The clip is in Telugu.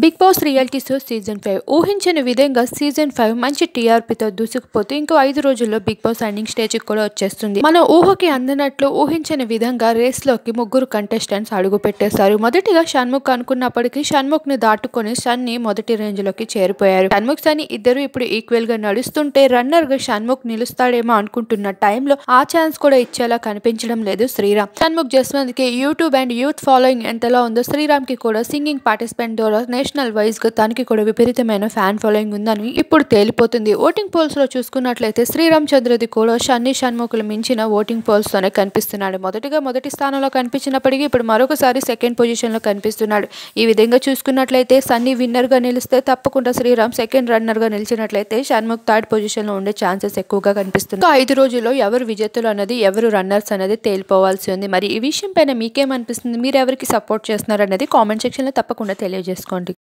big Boss reality show season five ఊహించని విధంగా సీజన్ ఫైవ్ మంచి టీఆర్పీతో దూసుకుపోతూ ఇంకో ఐదు రోజుల్లో బిగ్ బాస్ ఎండింగ్ స్టేజ్ కూడా వచ్చేస్తుంది మన ఊహకి అందినట్లు ఊహించని విధంగా రేస్ లోకి ముగ్గురు కంటెస్టెంట్స్ అడుగు పెట్టేశారు మొదటిగా షణ్ముఖ్ అనుకున్నప్పటికీ షణ్ముఖ్ ని దాటుకొని సన్ని మొదటి రేంజ్ లోకి చేరిపోయారు షణ్ముఖ్ సన్ని ఇద్దరు ఇప్పుడు ఈక్వల్ గా నడుస్తుంటే రన్నర్ గా షణ్ముఖ్ నిలుస్తాడేమో అనుకుంటున్న టైంలో ఆ ఛాన్స్ కూడా ఇచ్చేలా కనిపించడం లేదు శ్రీరామ్ షణ్ముఖ్ జస్వంత్ కి యూట్యూబ్ అండ్ యూత్ ఫాలోయింగ్ ఎంతలా ఉందో శ్రీరామ్ కి కూడా సింగింగ్ పార్టిసిపెంట్ ద్వారా నేషనల్ వైజ్ గా తనకి కూడా విపరీతమైన ఫ్యాన్ ఫాలోయింగ్ ఉందని ఇప్పుడు తేలిపోతుంది ఓటింగ్ పోల్స్ లో చూసుకున్నట్లయితే శ్రీరామ్ చంద్రది కూడా షన్ని షణ్ముఖులు మించిన ఓటింగ్ పోల్స్ తోనే కనిపిస్తున్నాడు మొదటిగా మొదటి స్థానంలో కనిపించినప్పటికీ ఇప్పుడు మరొకసారి సెకండ్ పొజిషన్ లో కనిపిస్తున్నాడు ఈ విధంగా చూసుకున్నట్లయితే సన్నీ విన్నర్ గా నిలిస్తే తప్పకుండా శ్రీరామ్ సెకండ్ రన్నర్ గా నిలిచినట్లయితే షణ్ముఖ్ థర్డ్ పొజిషన్ లో ఉండే ఛాన్సెస్ ఎక్కువగా కనిపిస్తుంది ఇంకా ఐదు రోజుల్లో ఎవరు విజేతలు అన్నది ఎవరు రన్నర్స్ అనేది తేలిపోవాల్సి ఉంది మరి ఈ విషయం పైన మీకేమనిపిస్తుంది మీరు ఎవరికి సపోర్ట్ చేస్తున్నారు అనేది కామెంట్ సెక్షన్ లో తప్పకుండా తెలియజేసుకోండి